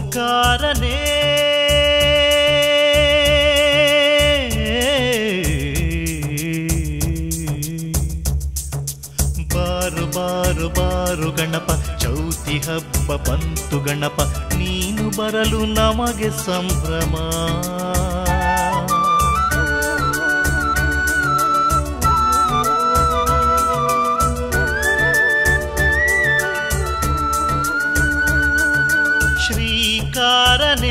ಓಂಕಾರನೇ ಬಾರು ಬಾರು ಬಾರು ಗಣಪ ಚೌತಿ ಹಬ್ಬ ಬಂತು ಗಣಪ ನೀನು ಬರಲು ನಮಗೆ ಸಂಭ್ರಮ ಶ್ರೀಕಾರನೇ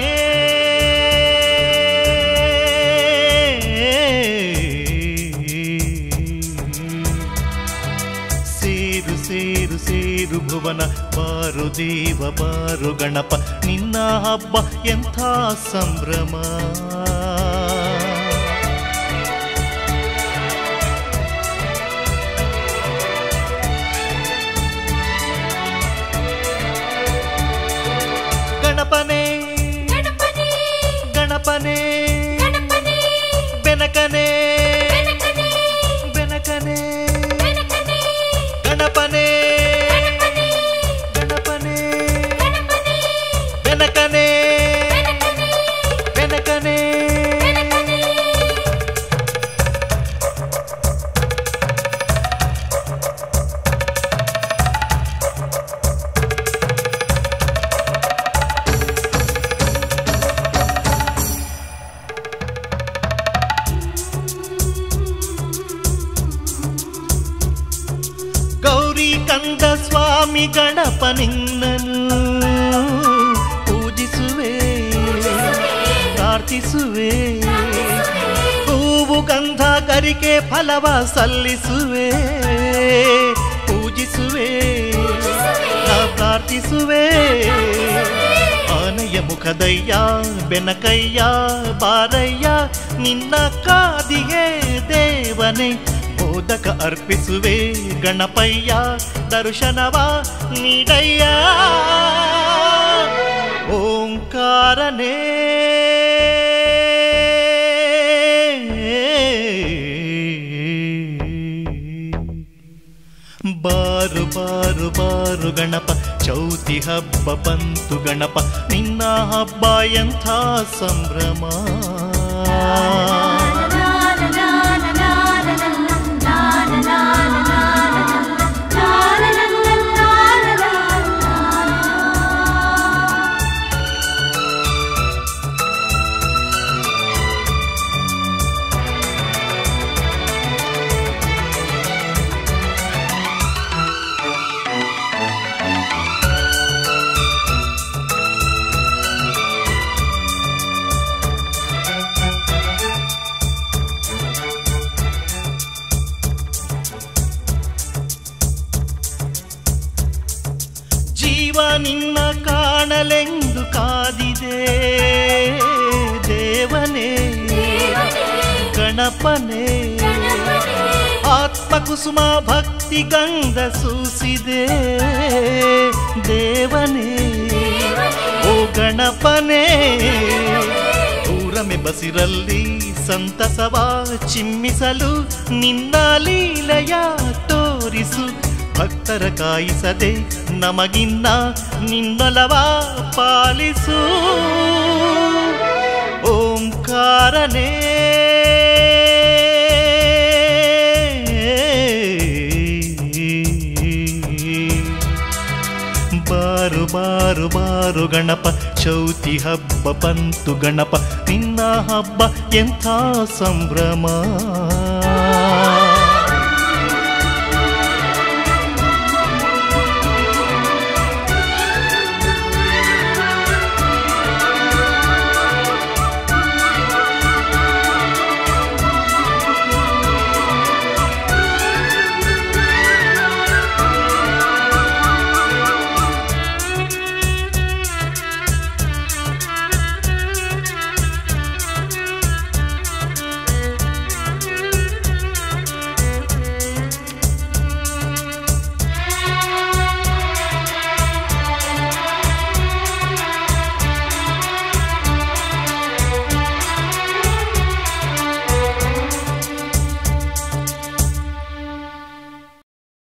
ಸೇರು ಸೇರು ಸೇರು ಭುವನ ಬಾರು ದೇವ ಬಾರು ಗಣಪ ನಿನ್ನ ಹಬ್ಬ ಎಂಥ ಸಂಭ್ರಮ ಗಣಪನೇ ಗಣಪನೇ ಗಣಪನೇ ಗಣಪನೇ ಬೆನಕನೇ ಬೆನಕನೇ ಬೆನಕನೇ ಬೆನಕನೇ ಗಣಪನೇ ಗಣಪನೇ ಗಣಪನೇ ಗಣಪನೇ ಬೆನಕನೇ ಬೆನಕನೇ ಬೆನಕನೇ ಬೆನಕನೇ ಗೌರಿ ಕಂದ ಸ್ವಾಮಿ ಗಣಪ ನಿನ್ನನು ಪೂಜಿಸುವೆ ಪ್ರಾರ್ಥಿಸುವೆ ಹೂವು ಗಂಧ ಗರಿಕೆ ಫಲವ ಸಲ್ಲಿಸುವೆ ಪೂಜಿಸುವೆ ನಾ ಪ್ರಾರ್ಥಿಸುವೆ ಆನೆಯ ಮುಖದಯ್ಯ ಬೆನಕಯ್ಯ ಬಾರಯ್ಯ ನಿನ್ನ ಕಾದಿಗೆ ದೇವನೇ ಮೋದಕ ಅರ್ಪಿಸುವೆ ಗಣಪಯ್ಯ ದರ್ಶನವ ನೀಡಯ್ಯ ಓಂಕಾರನೇ ಬಾರು ಬಾರು ಬಾರು ಗಣಪ ಚೌತಿ ಹಬ್ಬ ಬಂತು ಗಣಪ ನಿನ್ನ ಹಬ್ಬ ಎಂಥ ಸಂಭ್ರಮ ಜೀವ ನಿನ್ನ ಕಾಣಲೆಂದು ಕಾದಿದೆ ದೇವನೇ ಗಣಪನೇ ಆತ್ಮಕುಸುಮ ಭಕ್ತಿ ಗಂಧ ಸೂಸಿದೆ ದೇವನೇ ಓ ಗಣಪನೇ ಊರಮೆ ಬಸಿರಲ್ಲಿ ಸಂತಸವ ಚಿಮ್ಮಿಸಲು ನಿನ್ನ ಲೀಲೆಯ ತೋರಿಸು ಭಕ್ತರ ಕಾಯಿಸದೆ ನಮಗಿನ್ನ ನಿನ್ನೊಲವ ಪಾಲಿಸು ಓಂಕಾರನೇ ಬಾರು ಬಾರು ಬಾರು ಗಣಪ ಚೌತಿ ಹಬ್ಬ ಬಂತು ಗಣಪ ನಿನ್ನ ಹಬ್ಬ ಎಂಥ ಸಂಭ್ರಮ